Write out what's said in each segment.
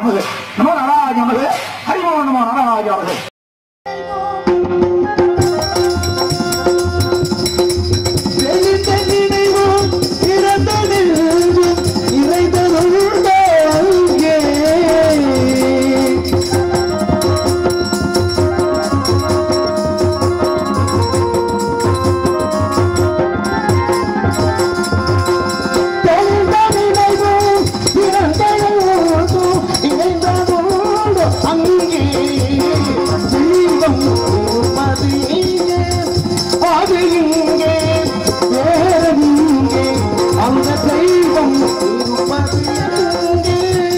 நமது நமோ நாராஜ நமது ஹரிமோ நமோ நாராஜ நமது வெளித்த நினைவும் இறந்த நெஞ்சும் இறைந்ததுண்டோ அங்கே. தெளிந்த நினைவும் இறந்த நெஞ்சும் இறைந்ததுண்டோ அங்கே. தெய்வம் இருப்பது இங்கே. அது இங்கே வேறு இங்கே அந்த தெய்வம் இருப்பது எங்கே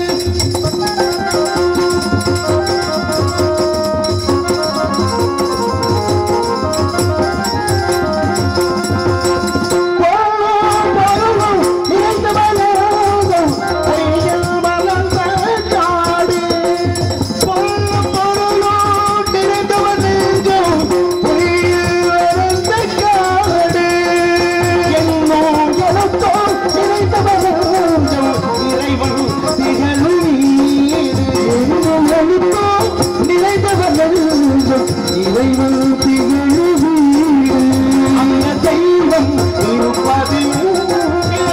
இறைவன் திகழும் அந்த தெய்வம் இருப்பது இங்கே.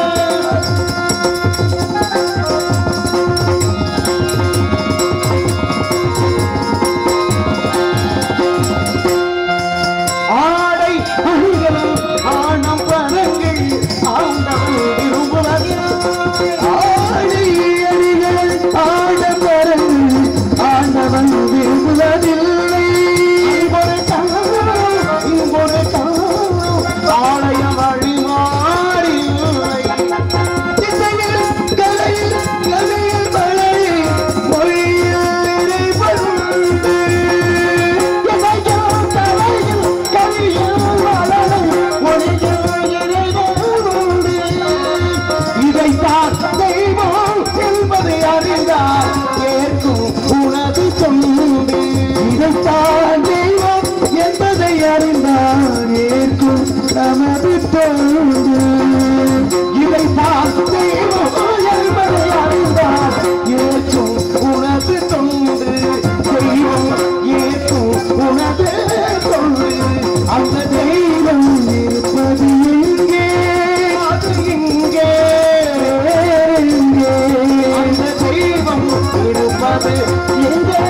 ஆடை அணிகளும் ஆணம் பரங்கள் ஆண்டவன் விரும்புவதில் ஆடை அணிகள் ஆடம்பரங்கள் ஆண்டவன் விரும்புவதில்லை இங்கொரு காலம், இங்கொரு காலம், ஆலய வழி மாறில்லை திசையில் கலையில் கலையில் மழையில் மொழியில் இறைவனுண்டு. இசையில் கலையில் கவியில் மலரும் மொழியில் இறைவனுண்டு. இதைத்தான் தெய்வம் என்பதை அறிந்தார் ஏற்கும் உனது தொண்டு இதைத்தான் தெய்வம் என்பதை அறிந்தார் ஏற்கும் நமது தொண்டு இதைத்தான் தெய்வம் என்பதை அறிந்தார் ஏற்கும் உனது தொண்டு தெய்வம் ஏற்கும் உனது தொண்டு அந்த தெய்வம் இருப்பது எங்கே அது இங்கே எங்கே அந்த தெய்வம் இருப்பது எங்கே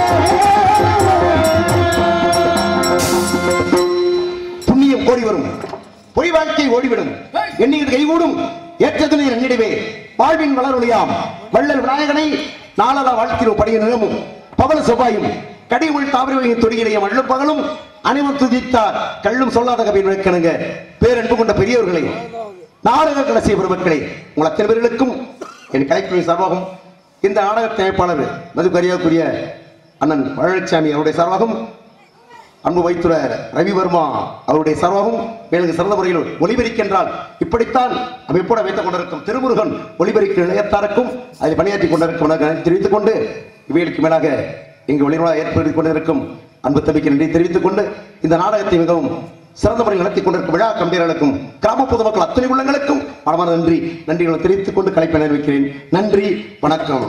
புண்ணியம் கோடி வரும் பொய் வாழ்க்கை ஓடிவிடும் எண்ணியது கைகூடும் ஏற்றதுனை எண்ணிடுவே வாழ்வின் வளரொழியாம் வள்ளல் விநாயகனை நாளல வாழ்த்திரோ படிய நிலமும் பவள செவ்வாயும் கடிவுள் தாவரவையின் தொடியிடைய மள்ளும் பகலும் அனைவரும் துதித்தார் கள்ளும் சொல்லாத கவியின் விளக்கணுங்க பேரன்பு கொண்ட பெரியவர்களே நாடக கடைசி பெருமக்களே உங்கள் அத்தனை பேர்களுக்கும் என் கலைக்குழு சார்பாகவும் இந்த நாடக தயாரிப்பாளர் மதுக்கரியாக்குரிய அண்ணன் பழனிசாமி அவருடைய சார்பாகவும் அன்பு வைத்துற ரவிவர்மா அவருடைய சர்வமும் மேலும் சிறந்த முறையில் ஒளிபரிக்கின்றால் இப்படித்தான் அமைப்போட வைத்துக் கொண்டிருக்கும் திருமுருகன் ஒளிபரிக்கும் நிலையத்தாருக்கும் அதில் பணியாற்றி கொண்டிருக்கும் நன்றி தெரிவித்துக் கொண்டு இவைகளுக்கு மேலாக இங்கு ஒளிநூலா ஏற்படுத்திக் கொண்டிருக்கும் அன்பு தம்பிக்கு நன்றி தெரிவித்துக் கொண்டு இந்த நாடகத்தை மிகவும் சிறந்த முறையில் நடத்தி கொண்டிருக்கும் விழா கம்பீரர்களுக்கும் கிராம பொதுமக்கள் அத்தனை உள்ளங்களுக்கும் மனமான நன்றி நன்றிகளை தெரிவித்துக் கொண்டு கலைப்பை நிறைவேற்கிறேன் நன்றி வணக்கம்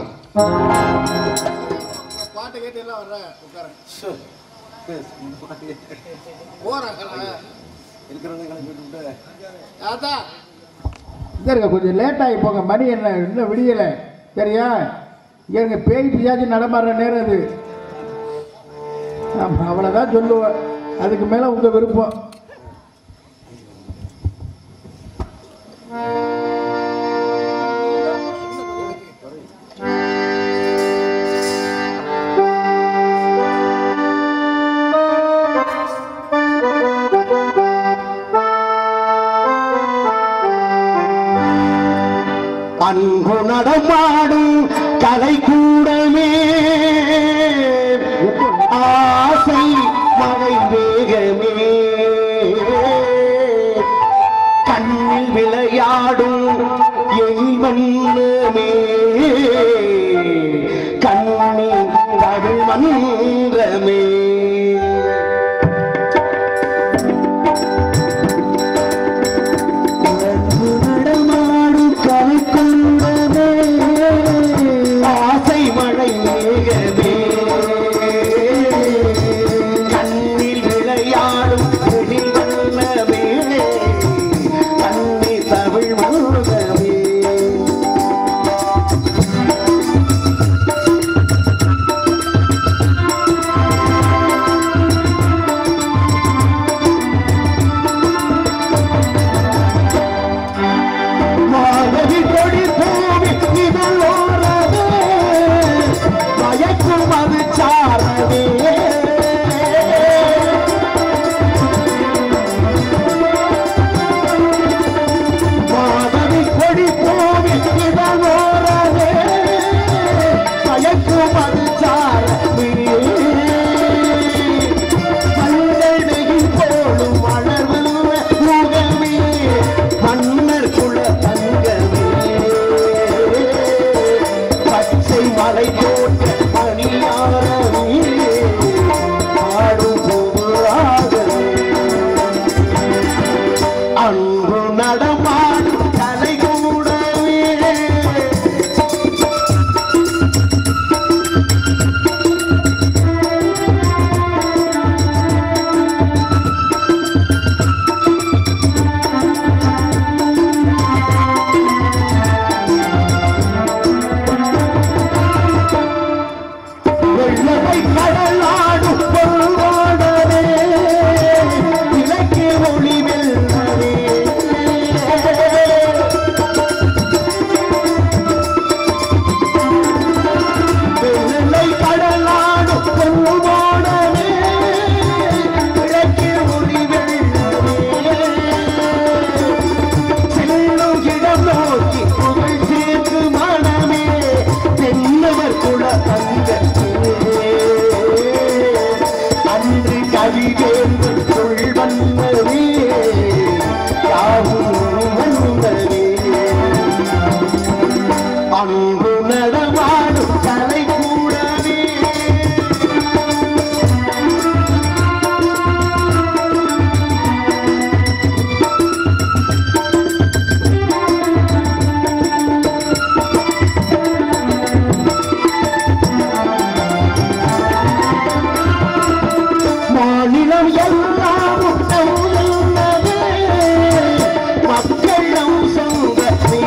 பாட்டு கேட்டு எல்லாம் வர்ற உட்காரங்க போறாங்களா ஆத்தா இங்க இருக்க கொஞ்சம் லேட் ஆகி போங்க மணி என்ன இன்னும் விடியலை சரியா இங்க இருங்க பேய் பிசாச்சு நடமாடுற நேரம் அது ஆமா அவ்வளோதான் சொல்லுவேன் அதுக்கு மேலே உங்கள் விருப்பம் அன்பு நடமாடும் கலை கூடமே ஆசை மழை வேகமே கண்ணில் விளையாடும் என் வண்ணமே கண்ணின் தமிழ் மன்றமே நடமாடும் கலைக்கூடமே ஆசை மலரும் அது சாரமே மன்னனையில் போலும் மலர்வல்ல முகமே மன்னர் குல தங்கமே பச்சை மலை போட்ட மணியாரமே பாடும் போராகவே அன்பு நடமாடும் கலை கூடவே வெள்ளமை கடலாடும் பொருளாடவே இலக்கிய ஒளி வெள்ளவே வெள்ளை கடலாடும் பொருளாடவே இலக்கிய ஒளி வெள்ளவே செல்லும் இடம் நோக்கி புகழ் சேர்த்து மனமே தென்னவர் குல தங்கமே அன்று கவிதேந்து சொல் வந்தவே யாவும் வந்தவே அன்பு நடமாடும் கலை கூடவே மாநிலம் எல்லாம் உள்ளவே மக்கள் நம் சொந்தமே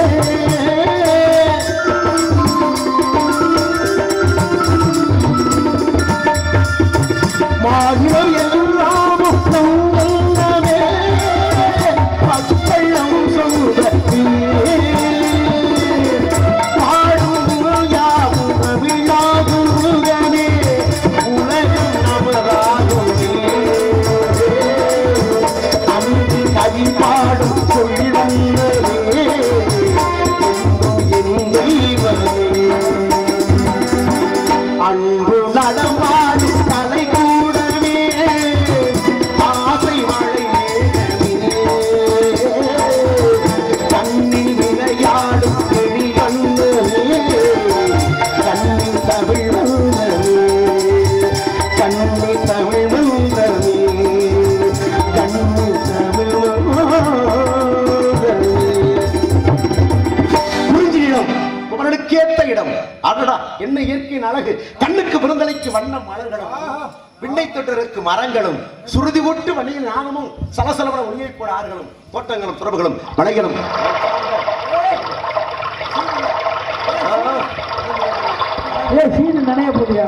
மாநிலம் எல்லாம் உள்ளவே மக்கள் நம் சொந்தமே பாடும் யாவும் தமிழாகும் முகமே உலகம் நமதாகுமே அன்று கவி பாடும் சொல்வந்தவே என் தெய்வமே அன்பு நடமாடும் கலை கூடவே ஆசை மழை மேகமே கண்ணில் விளையாடும் கிளி வந்தவே கண்ணில் தமிழ் வந்தவே கண்ணில் தமிழ் வந்தவே கண்ணில் தமிழ் வந்தவே குறிஞ்சி இடம் புகழுக்கேத்த இடம் அடடா என்ன இயற்கையின் அழகு கண்ணுக்கு விருந்தலைக்கு வண்ண மலர்களும் விண்ணை தொட்டிருக்கு மரங்களும் சுருதி ஒட்டு வழியில் நாகமும் சலசலவன ஒளியை போட ஆறுகளும் தோட்டங்களும் துறவுகளும் மலைகளும் ஏ சீனு நினைய போதியா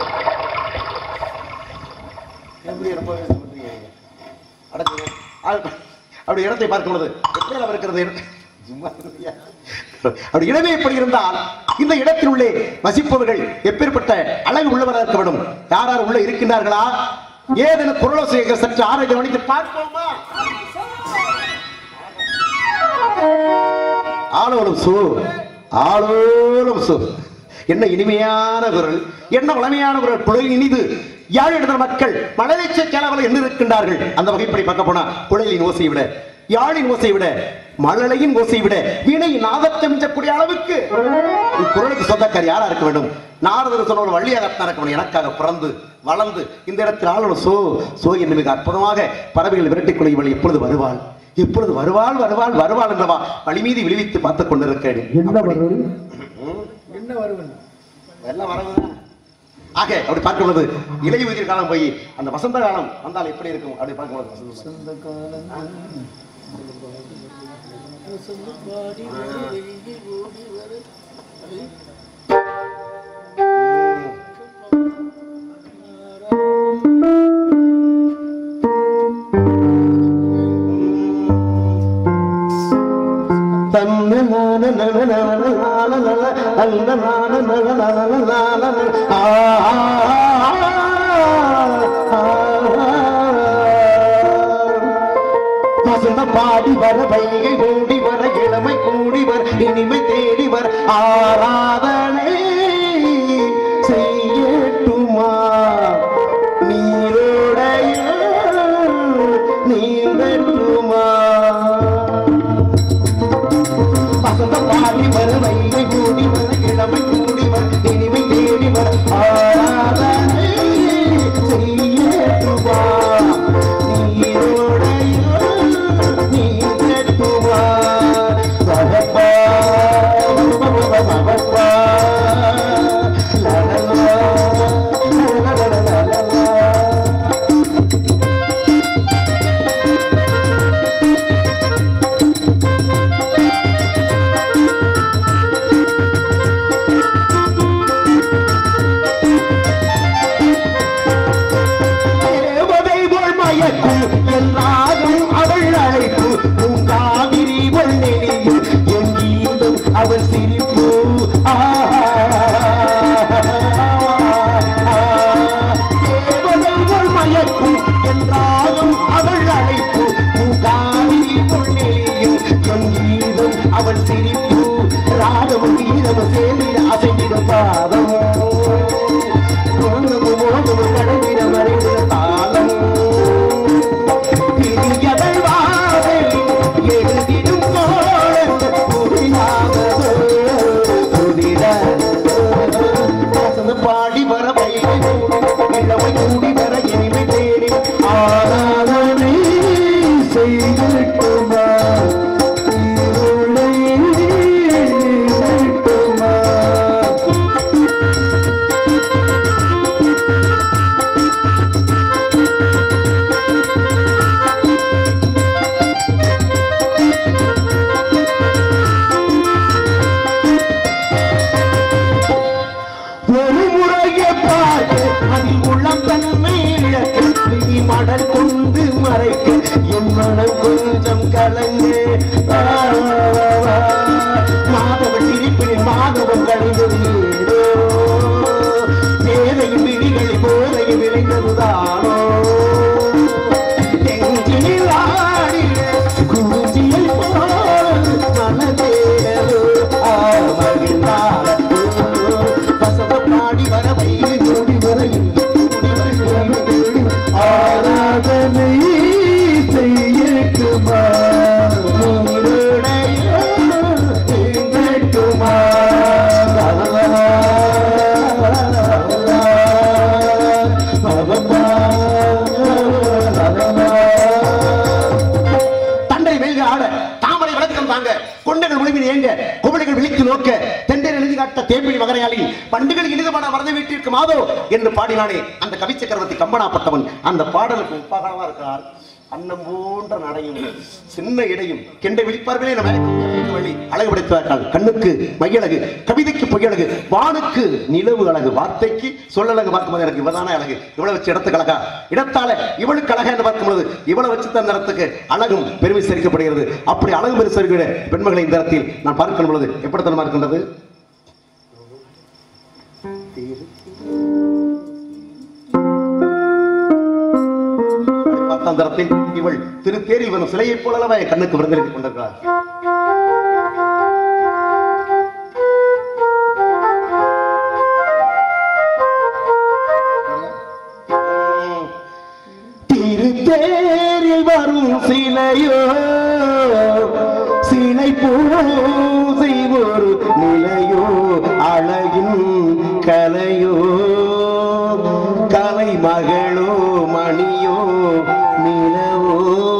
எப்படி ரொம்ப சொல்றீங்க? அடக்கு. ஆள் அப்படி இடத்தை பார்க்கும் பொழுது எப்படி அளவு இருக்கிறது சும்மா இருக்கியா? அப்படி இடமே எப்படி இருந்தால் இந்த இடத்தில் உள்ளே வசிப்பவர்கள் எப்பேற்பட்ட அழகு உள்ளவராக இருக்க வேண்டும் யார் யார் உள்ள இருக்கின்றார்களா ஏதென குரலோசைகள் சற்று ஆரோக்கியம் கவனித்து பார்ப்போமா ஆளோலும் சு ஆளோலும் சு என்ன இனிமையான குரல் என்ன வளமையான குரல் புலை இனிது யாழ் எழுதுற மக்கள் மழலைச்ச கேளவலை என்ன இருக்கின்றார்கள் அந்த வகைப்படி பார்க்க போனா புழையின் ஓசையை விட யாழின் ஓசையை விட மழலையின் ஓசையை விட வீணை நாதத்தை மிஞ்சக்கூடிய அளவுக்கு இக்குரலுக்கு சொந்தக்கார் யாரா இருக்க வேண்டும் நாரதர் சொன்ன ஒரு வள்ளியாகத்தான் இருக்க வேண்டும் எனக்காக பிறந்து வளர்ந்து இந்த இடத்தில் ஆளணும் சோ சோ என்று மிக அற்புதமாக பறவைகள் விரட்டிக் கொள்ள எப்பொழுது வருவாள் எப்பொழுது வருவாள் வருவாள் வருவாள் என்றவா வழி மீது விழுவித்து பார்த்துக் கொண்டிருக்கிறேன் என்ன அப்படி- வருவது என்ன வருவன் எல்லாம் வரவுதான் ஆக அப்படி பார்க்கும் பொழுது இலையுதிர் காலம் போய் அந்த வசந்த காலம் வந்தால் எப்படி இருக்கும் அப்படி பார்க்கும் பொழுது வசந்த காலம். தன்ன நான நன நன நான நன அந்த நான நன நன நான நன ஆ ஆ, ஆ, வசந்த பாடி வர வைகை ஓடி வர இளமை கூடி வர இனிமை தேடி வர ஆராதனை பாதம் மோகமும் மோகமும் கடந்திட மறைந்த தாளம் பிரியவள் வாசலில் எழுதிடும் கோலங்கள் புதிதாகவோ, புதிதாகவோ. வசந்த பாடி வர பயிரை இளமை கூடி வர இனிமை தேடி ஆராதனை செய்திருக்குமா இருளை நீக்குமா ஒரு முறையை பார்த்து அதில் உள்ளம் தன்மை இழக்க நீ மடல் கொண்டு மறைக்க என் மனம் கொஞ்சம் கலங்கு மாதவன் சிரிப்பில் மாதவன் கழிந்தது ஏதோ பேதையின் விழிகளில் போதையில் விளைந்ததுதானோ நெஞ்சினில் ஆடிய குஞ்சியில் போல் மனதேரோ ஆமகிழ்ந்தாரோ வசந்த பாடி வர வயிறு மூடி வரையில் ஆராதனை செய்யட்டுமா செய்யட்டுமா தண்டை வெல்க ஆட தாமரை விளக்கம் தாங்க கொண்டைகள் முழுமின் ஏங்க குமளிகள் விழித்து நோக்க தெண்டை எழுதி காட்ட தேம்பினி மகனையாளி பண்டுகள் இனிதமான வரத வீட்டிற்கு மாதோ என்று பாடினானே அந்த கவி சக்கரவர்த்தி கம்பனாப்பட்டவன் அந்த பாடலுக்கு உப்பாகலமா இருக்கிறார் அன்னம் போன்ற நடையும் சின்ன இடையும் கெண்டை விழிப்பார்களே நம்ம வழி அழகு படைத்தார்கள் கண்ணுக்கு மையழகு கவிதைக்கு பொய்யழகு வானுக்கு நிலவு அழகு வார்த்தைக்கு சொல்லழகு பார்க்கும்போது எனக்கு இவதான அழகு இவ்வளவு வச்சு இடத்துக்கு அழகா இடத்தால இவளுக்கு அழகா என்று பார்க்கும்போது இவ்வளவு வச்சு தந்த இடத்துக்கு அழகும் பெருமை சேர்க்கப்படுகிறது அப்படி அழகு பெரு சேர்க்கிற பெண்மகளை இந்த இடத்தில் நான் பார்க்கும் பொழுது எப்படித்தனமா இருக்கின்றது பார்த்த அந்த இடத்தில் இவள் திரு தேரில் வரும் சிலையைப் போலவே கண்ணுக்கு விருந்தளித்துக் கொண்டிருக்கிறார் திருத்தேரில் வரும் சிலையோ சிலை பூசை ஒரு நிலையோ அழகின் கலையோ கலை மகளோ மணியோ நிலவோ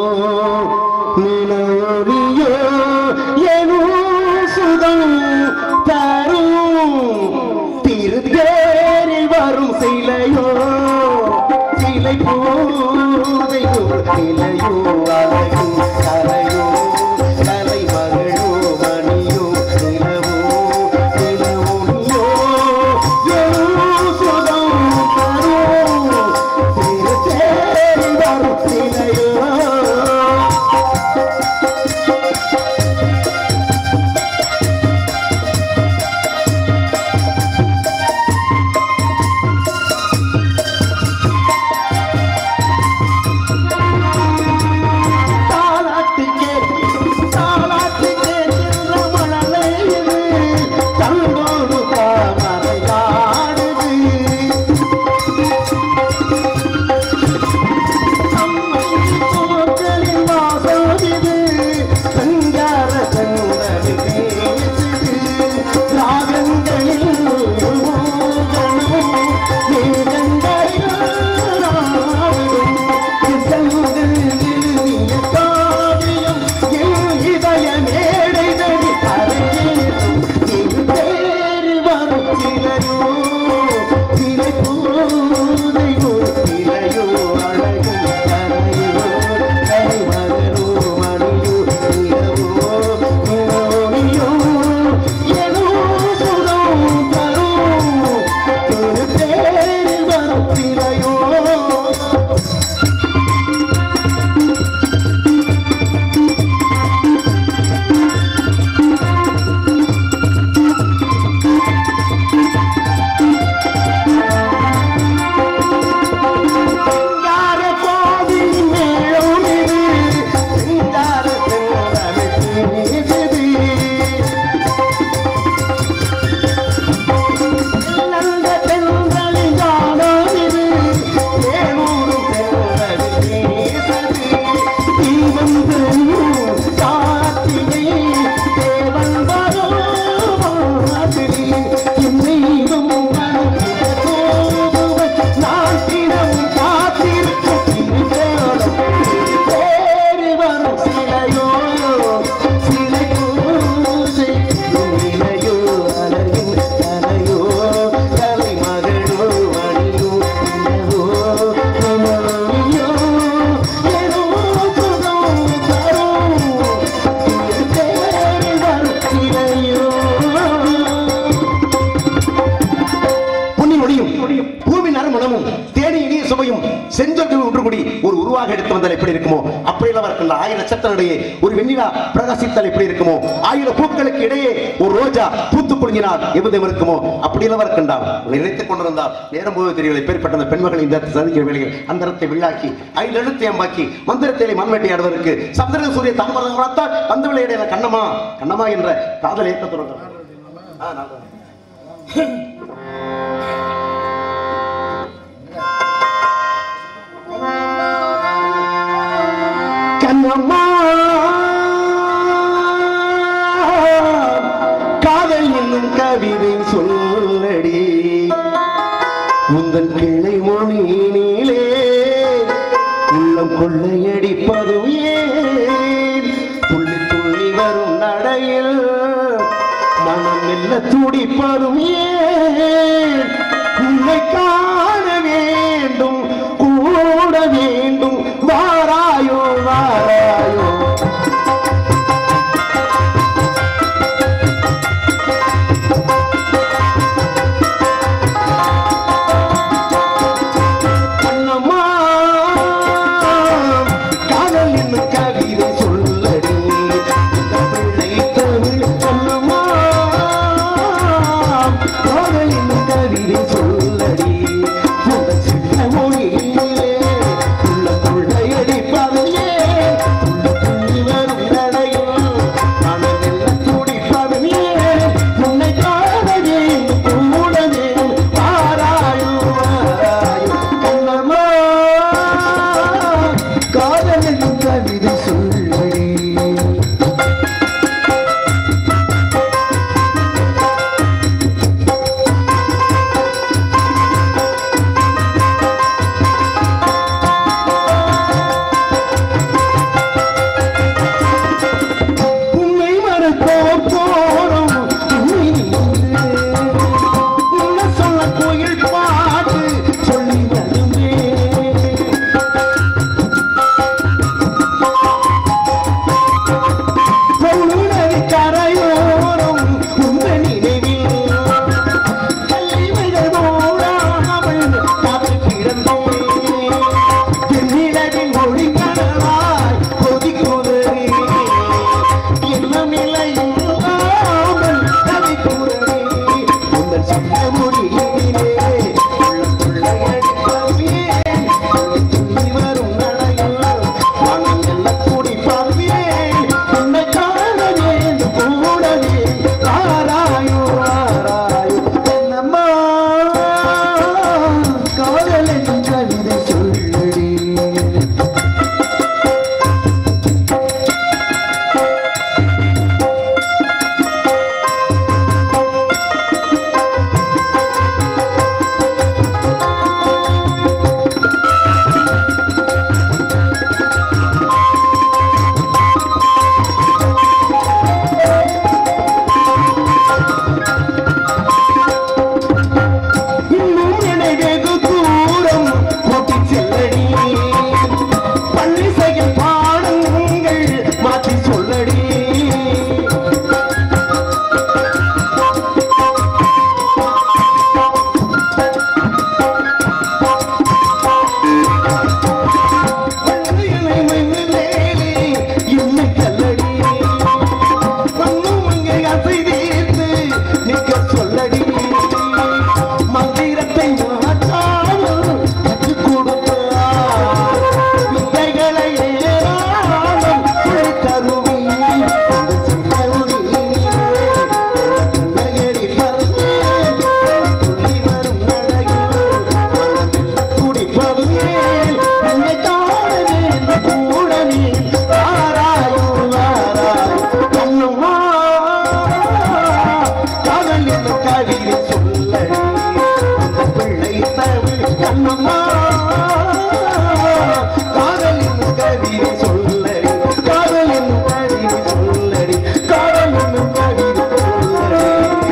நிலவொலியோ எனும் சுதம் தரும் திருத்தேரில் வரும் சிலையோ சிலை பூதையோ நிலையோ அழகும் கலையோ கலை மகளோ மணியோ நிலவோ நிலவொலியோ எனும் சுதம் தரும் ஒளியும் பூவின் நறுமணமும் தேனி இனிய சுவையும் செஞ்சொல்கள் ஒன்று கூடி ஒரு உருவாக எடுத்து வந்தால் எப்படி இருக்குமோ அப்படியெல்லாம் இருக்கின்ற ஆயிரம் நட்சத்திரங்களிடையே ஒரு வெண்ணிலா பிரகாசித்தால் எப்படி இருக்குமோ ஆயிரம் பூக்களுக்கு இடையே ஒரு ரோஜா பூத்து குலுங்கினால் எவ்விதம் இருக்குமோ அப்படியெல்லாம் இருக்கின்றார் நினைத்துக் கொண்டிருந்தால் நேரம் போது தெரியவில்லை பேர்பட்ட அந்த பெண்மகள் இந்த சந்திக்கிற வேளையில் அந்தரத்தை விழாக்கி ஐந்து எழுத்தை அம்பாக்கி மந்திரத்திலே மண்வெட்டியாடுவதற்கு சந்திரன் சூரிய தாமரம் வளர்த்தால் வந்து விளையாட கண்ணம்மா கண்ணம்மா என்ற காதல் ஏற்றத்துடன் ஆ, நான் தான். கண்ணம்மா காதல் என்னும் கவிதை சொல்லடி உந்தன் கிளை மொழியினிலே உள்ளம் கொள்ளையடிப்பதும் ஏன் துள்ளி துள்ளி வரும் நடையில் மனம் மெல்ல துடிப்பதும் ஏன் உன்னை காண வேண்டும் கூட வேண்டும் வாராயோ வாராயோ கண்ணம்மா காதல் என்ன கவிதை சொல்லடி பிள்ளை தமிழ் கண்ணம்மா காதல் என்ன கவிதை சொல்லடி உந்த சின்ன மொழியிலே உள்ள கொள்ளையடிப்பதையே உள்ள துள்ளி வரும் நடையில் மனமெல்லாம் துடிப்பதையே உன்னை காணவே கூடவே வாராயோ வாராயோ கண்ணம்மா காதலின் கவிதை சொல்லடி உன்னை மறுப்போர் போரும் உன்னை நின்று உன்னை சொல்ல கோயில் பாட்டு சொல்லி வருமே பொருளுடனே கரையோரம் உங்கள் நினைவில் கல்லிமைகள் மூடாமல் காவல் கிடந்தோம் தென்னிலகின் மொழி கடலாய் கொதிக்குதே என்ன நிலையில்லாமல் தவிக்குதே உங்கள் சின்ன மொழியிலே உள்ள கொள்ளையடிப்பவே துள்ளி வரும் நடையில் மனம் எல்லாம் துடிப்பவே உன்னை காண வேண்டும் கூடவே ஆராயோ ஆராயோ என்னம்மா காதலின் கவிதை சொல்லடி இன்னும் என்னை வெகு தூரம் கூட்டிச் செல்லடி பள்ளி செய்யும் பாடங்கள் மாற்றி சொல்லடி என்னை மெல்லேலே என்னை கல்லடி கண்ணும் அங்கே அசை தீர்த்து நிற்க சொல்லடி மந்திரத்தை மாற்றாமல் கற்றுக் கொடுத்தார் வித்தைகளை ஏராளம் சொல்லித் தருவீர். அந்த சின்ன ஒளியிலே கண்ணகரி பறந்து துள்ளி வரும் நடையில் மனமெல்லாம் துடிப்பதுவே உன்னை காண வேண்டும் கூடவே வாராயோ வாராயோ கண்ணுமா காதல் என்ற கவிதை சொல்லடி அந்த பிள்ளை தமிழ் கண்ணம்மா காதல் என்ற கவிதை சொல்லடி காதல் என்ற கவிதை சொல்லடி காதல் என்ற கவிதை சொல்லடி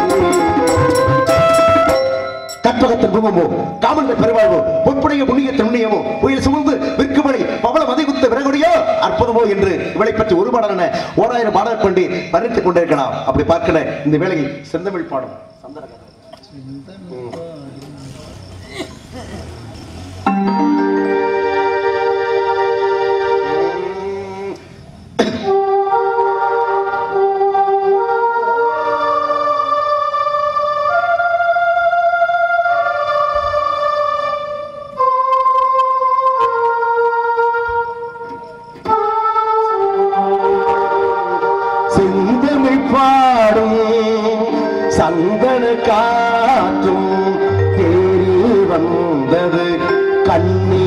கற்பகத்தின் குமமோ காமன்கள் பெருவாழ்வோ பொற்புடைய புண்ணியத்தின் புண்ணியமோ புயல் சுமந்து விற்குமணி பவள மதிகுத்த விறகுடையோ அற்புதமோ என்று இவளை பற்றி ஒரு பாடல் என ஓராயிரம் பாடல் கொண்டு வர்ணித்துக் கொண்டிருக்கலாம் அப்படி பார்க்கிற இந்த வேளையில் செந்தமிழ் பாடும் செந்தமிழ் பாடும் சந்தன காற்றும் தேறி வந்தது கண்ணே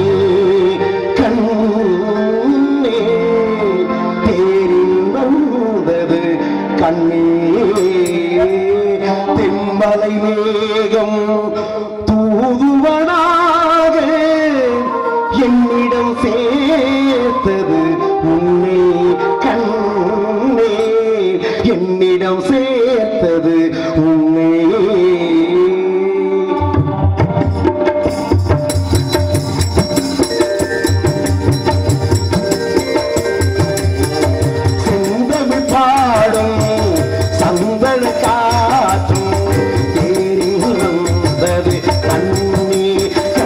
கண்ணே தேறி வந்தது கண்ணே தென்மலை மேகம் தூதுவனாக என்னிடம் சேர்த்தது உன்னை கண்ணே என்னிடம் சேர்த்தது உன்னை செந்தமிழ் பாடும் சந்தன காற்றும் தேறி வந்தது கண்ணே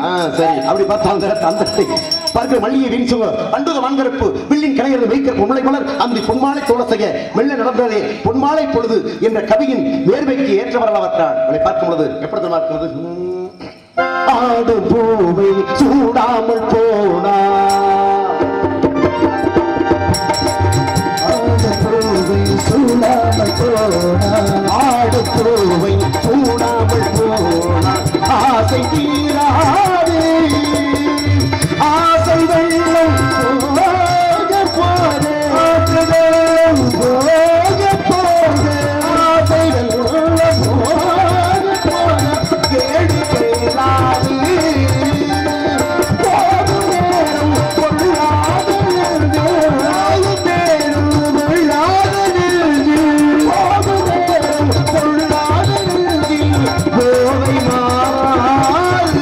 ஆ, சரி அப்படி பார்த்தா அந்த அந்த பார்க்கிற மல்லிகை வீசுங்க அண்டுத வான்கரப்பு வில்லின் கலைஞர் வைக்கிற பொம்மை மலர் அந்த பொன்மாலை தோட செய்ய மெல்ல நடந்ததே பொன்மாலை பொழுது என்ற கவியின் நேர்மைக்கு ஏற்றவர்களாவற்றாள் அவளை பார்க்கும் பொழுது எப்படி தெரியுமா இருக்கிறது உம், ஆடு பூவை சூடாமல் போனா ஆடு பூவை சூடாமல் போனா ஆசை தீராது ஆசை வெள்ளம் போக போது ஆசை வெள்ளம் போக போது ஆசை வெள்ளம் போக போது கேடு கேளாது போதும் நேரம் கொள்ளாது போதும் நேரம் கொள்ளாது போதும் நேரம் கொள்ளாது போதை மாறாது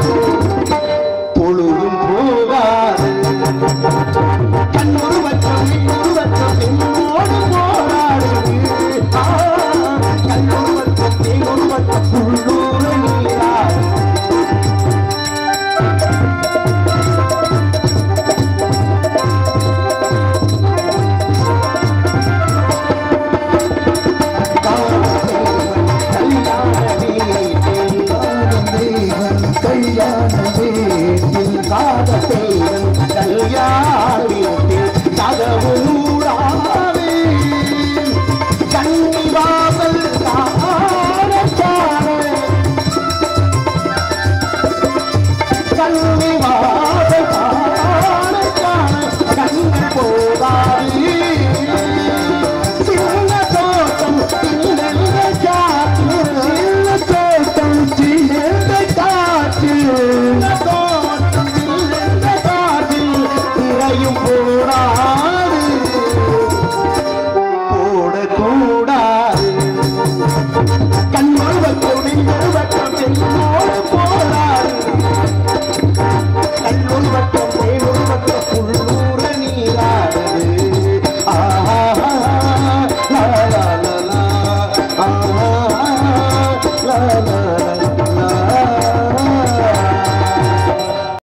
பொழுதும் போகாது கண்ணொரு வச்சம் இன்னொரு வச்சம் என்னோடு போராடுது ஆ, கண்ணொரு வச்சம் தேனொரு வச்சம் உள்ளூர நீராடு போகாது சின்ன தோட்டம் சின்ன காற்று சின்ன தோட்டம் சின்ன காற்று சின்ன தோட்டம் சின்ன காற்றில் திரையும் போடாது போடக்கூடாது கண்ணோடு வட்டம் நெஞ்சோடு வட்டம் என்னோடு போடாது கண்ணோடு வட்டம் தேனோடு வட்டம் உள்ளூர நீராடுது ஆஹா லா லா லா லா ஆஹா லா லா